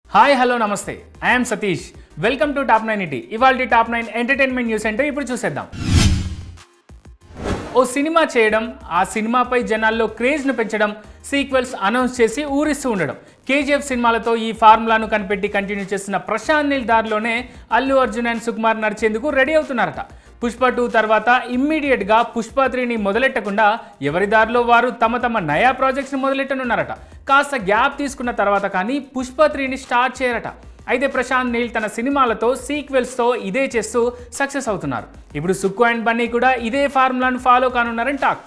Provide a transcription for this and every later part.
hi hello నమస్తే I'm Satish welcome to top nine ET ఇవాళ top nine entertainment news ఏంటో ఇప్పుడు చూసేద్దాం ఓ సినిమా చేయడం ఆ సినిమాపై జనాల్లో క్రేజ్ను పెంచడం సీక్వెల్స్ అనౌన్స్ చేసి ఊరిస్తూ ఉండడం కేజీఎఫ్ సినిమాలతో ఈ ఫార్ములాను కనిపెట్టి కంటిన్యూ చేస్తున్న ప్రశాంత్ నీల్ దారిలోనే అల్లు అర్జున్ అండ్ సుకుమార్ నడిచేందుకు రెడీ అవుతున్నారట పుష్ప టూ తర్వాత ఇమ్మీడియట్గా పుష్ప త్రీని మొదలెట్టకుండా ఎవరి దారిలో వారు తమ తమ నయా ప్రాజెక్ట్స్ని మొదలెట్టనున్నారట కాస్త గ్యాప్ తీసుకున్న తర్వాత కానీ పుష్ప త్రీని స్టార్ట్ చేయరట అయితే ప్రశాంత్ నీల్ తన సినిమాలతో సీక్వెల్స్తో ఇదే చేస్తూ సక్సెస్ అవుతున్నారు ఇప్పుడు సుక్కు అండ్ బన్నీ కూడా ఇదే ఫార్ములాను ఫాలో కానున్నారని టాక్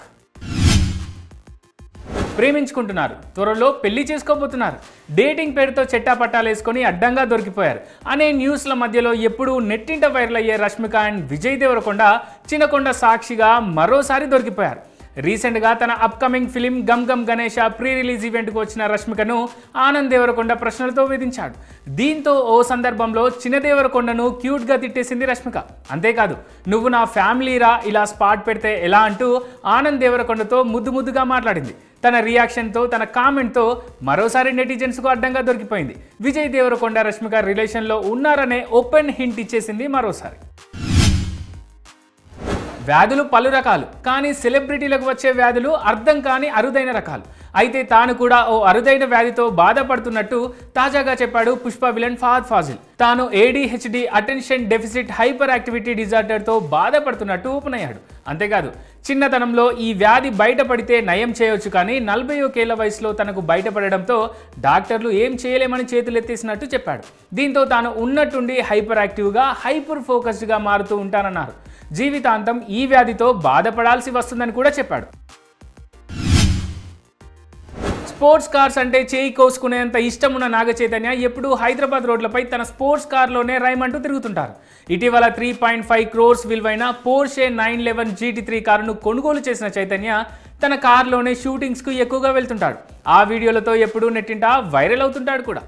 ప్రేమించుకుంటున్నారు త్వరలో పెళ్లి చేసుకోబోతున్నారు డేటింగ్ పేరుతో చెట్టా పట్టాలు వేసుకొని అడ్డంగా దొరికిపోయారు అనే న్యూస్ల మధ్యలో ఎప్పుడూ నెట్టింట వైరల్ అయ్యే రష్మిక అండ్ విజయ్ దేవరకొండ చిన్నకొండ సాక్షిగా మరోసారి దొరికిపోయారు రీసెంట్గా తన upcoming film Gam Gam Ganesha pre release ఈవెంట్కు వచ్చిన రష్మికను ఆనంద్ దేవరకొండ ప్రశ్నలతో వేధించాడు దీంతో ఓ సందర్భంలో చిన్న దేవరకొండను క్యూట్గా తిట్టేసింది రష్మిక అంతేకాదు నువ్వు నా ఫ్యామిలీరా ఇలా స్పాట్ పెడితే ఎలా అంటూ ఆనంద్ దేవరకొండతో ముద్దు ముద్దుగా మాట్లాడింది తన రియాక్షన్తో తన కామెంట్తో మరోసారి నెటిజన్స్కు అడ్డంగా దొరికిపోయింది విజయ్ దేవరకొండ రష్మిక రిలేషన్లో ఉన్నారనే ఓపెన్ హింట్ ఇచ్చేసింది మరోసారి వ్యాధులు పలు రకాలు కానీ సెలబ్రిటీలకు వచ్చే వ్యాధులు అర్థం కాని అరుదైన రకాలు అయితే తాను కూడా ఓ అరుదైన వ్యాధితో బాధపడుతున్నట్టు తాజాగా చెప్పాడు పుష్ప విలన్ ఫహద్ ఫాజిల్ తాను ADHD attention deficit hyperactivity డిజార్డర్తో బాధపడుతున్నట్టు ఓపెన్ అయ్యాడు అంతేకాదు చిన్నతనంలో ఈ వ్యాధి బయటపడితే నయం చేయొచ్చు కానీ నలభై ఒకేళ్ల వయసులో తనకు బయటపడడంతో డాక్టర్లు ఏం చేయలేమని చేతులెత్తేసినట్టు చెప్పాడు దీంతో తాను ఉన్నట్టుండి హైపర్ యాక్టివ్గా హైపర్ ఫోకస్డ్గా మారుతూ ఉంటానన్నారు జీవితాంతం ఈ వ్యాధితో బాధపడాల్సి వస్తుందని కూడా చెప్పాడు స్పోర్ట్స్ కార్స్ అంటే చేయి కోసుకునేంత ఇష్టం ఉన్న నాగ చైతన్య ఎప్పుడూ హైదరాబాద్ రోడ్లపై తన స్పోర్ట్స్ కార్లోనే రైమంటూ తిరుగుతుంటారు ఇటీవల త్రీ పాయింట్ ఫైవ్ క్రోర్స్ విలువైన Porsche nine eleven GT three కారును కొనుగోలు చేసిన చైతన్య తన కార్లోనే షూటింగ్స్కు ఎక్కువగా వెళ్తుంటాడు ఆ వీడియోలతో ఎప్పుడూ నెట్టింట వైరల్ అవుతుంటాడు కూడా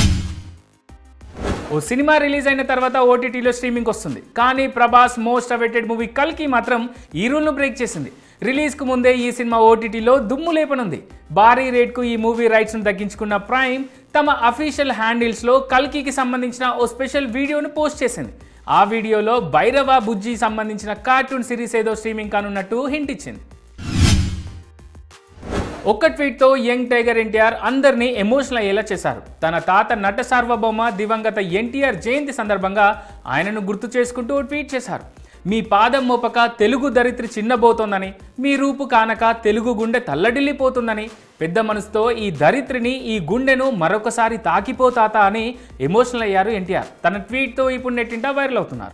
ఓ సినిమా రిలీజ్ అయిన తర్వాత ఓటీటీలో స్ట్రీమింగ్ వస్తుంది కానీ ప్రభాస్ మోస్ట్ అవైటెడ్ మూవీ కల్కి మాత్రం ఈ రూల్ను బ్రేక్ చేసింది రిలీజ్కు ముందే ఈ సినిమా ఓటీటీలో దుమ్ము లేపనుంది భారీ రేట్కు ఈ మూవీ రైట్స్ను తగ్గించుకున్న ప్రైమ్ తమ అఫీషియల్ హ్యాండిల్స్లో కల్కికి సంబంధించిన ఓ స్పెషల్ వీడియోను పోస్ట్ చేసింది ఆ వీడియోలో భైరవ బుజ్జి సంబంధించిన కార్టూన్ సిరీస్ ఏదో స్ట్రీమింగ్ కానున్నట్టు హింట్ ఇచ్చింది ఒక్క ట్వీట్తో యంగ్ టైగర్ ఎన్టీఆర్ అందరినీ ఎమోషనల్ అయ్యేలా చేశారు తన తాత నట సార్వభౌమ దివంగత ఎన్టీఆర్ జయంతి సందర్భంగా ఆయనను గుర్తు చేసుకుంటూ ఓ ట్వీట్ చేశారు మీ పాదం మోపక తెలుగు దరిత్రి చిన్నబోతోందని మీ రూపు కానక తెలుగు గుండె తల్లడిల్లిపోతుందని పెద్ద మనసుతో ఈ దరిత్రిని ఈ గుండెను మరొకసారి తాకిపోతాత అని ఎమోషనల్ అయ్యారు ఎన్టీఆర్ తన ట్వీట్తో ఇప్పుడు నెట్టింట వైరల్ అవుతున్నారు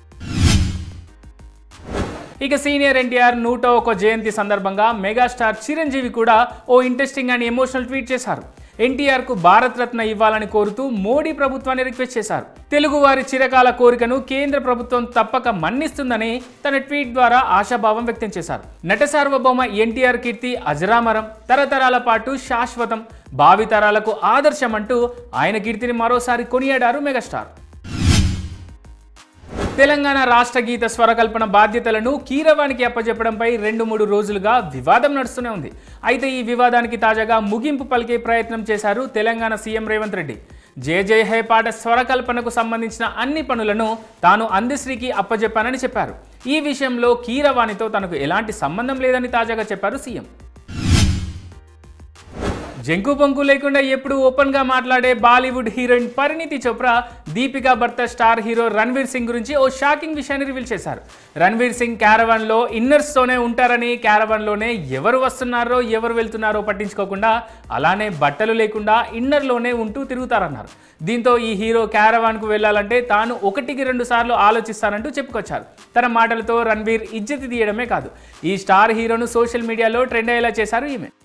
ఇక సీనియర్ ఎన్టీఆర్ నూట ఒక జయంతి సందర్భంగా మెగాస్టార్ చిరంజీవి కూడా ఓ ఇంట్రెస్టింగ్ అండ్ ఎమోషనల్ ట్వీట్ చేశారు ఎన్టీఆర్కు భారత్ రత్న ఇవ్వాలని కోరుతూ మోడీ ప్రభుత్వాన్ని రిక్వెస్ట్ చేశారు తెలుగు వారి చిరకాల కోరికను కేంద్ర ప్రభుత్వం తప్పక మన్నిస్తుందని తన ట్వీట్ ద్వారా ఆశాభావం వ్యక్తం చేశారు నట సార్వభౌమ ఎన్టీఆర్ కీర్తి అజరామరం తరతరాల పాటు శాశ్వతం భావితరాలకు ఆదర్శం అంటూ ఆయన కీర్తిని మరోసారి కొనియాడారు మెగాస్టార్ తెలంగాణ రాష్ట్ర గీత స్వరకల్పన బాధ్యతలను కీరవానికి అప్పచెప్పడంపై రెండు మూడు రోజులుగా వివాదం నడుస్తూనే ఉంది అయితే ఈ వివాదానికి తాజాగా ముగింపు పలికే ప్రయత్నం చేశారు తెలంగాణ సీఎం రేవంత్ రెడ్డి జయ జయ హే పాట స్వరకల్పనకు సంబంధించిన అన్ని పనులను తాను అందశ్రీకి అప్పచెప్పానని చెప్పారు ఈ విషయంలో కీరవాణితో తనకు ఎలాంటి సంబంధం లేదని తాజాగా చెప్పారు సీఎం జంకు పొంకు లేకుండా ఎప్పుడు ఓపెన్గా మాట్లాడే బాలీవుడ్ హీరోయిన్ పరిణీతి చోప్రా దీపికా భర్త స్టార్ హీరో రణ్వీర్ సింగ్ గురించి ఓ షాకింగ్ విషయాన్ని రివీల్ చేశారు రణ్వీర్ సింగ్ క్యారవాన్లో ఇన్నర్స్తోనే ఉంటారని క్యారవాన్లోనే ఎవరు వస్తున్నారో ఎవరు వెళ్తున్నారో పట్టించుకోకుండా అలానే బట్టలు లేకుండా ఇన్నర్లోనే ఉంటూ తిరుగుతారన్నారు దీంతో ఈ హీరో క్యారవాన్కు వెళ్ళాలంటే తాను ఒకటికి రెండు సార్లు ఆలోచిస్తానంటూ చెప్పుకొచ్చారు తన మాటలతో రణ్వీర్ ఇజ్జతి తీయడమే కాదు ఈ స్టార్ హీరోను సోషల్ మీడియాలో ట్రెండ్ అయ్యేలా చేశారు ఈమె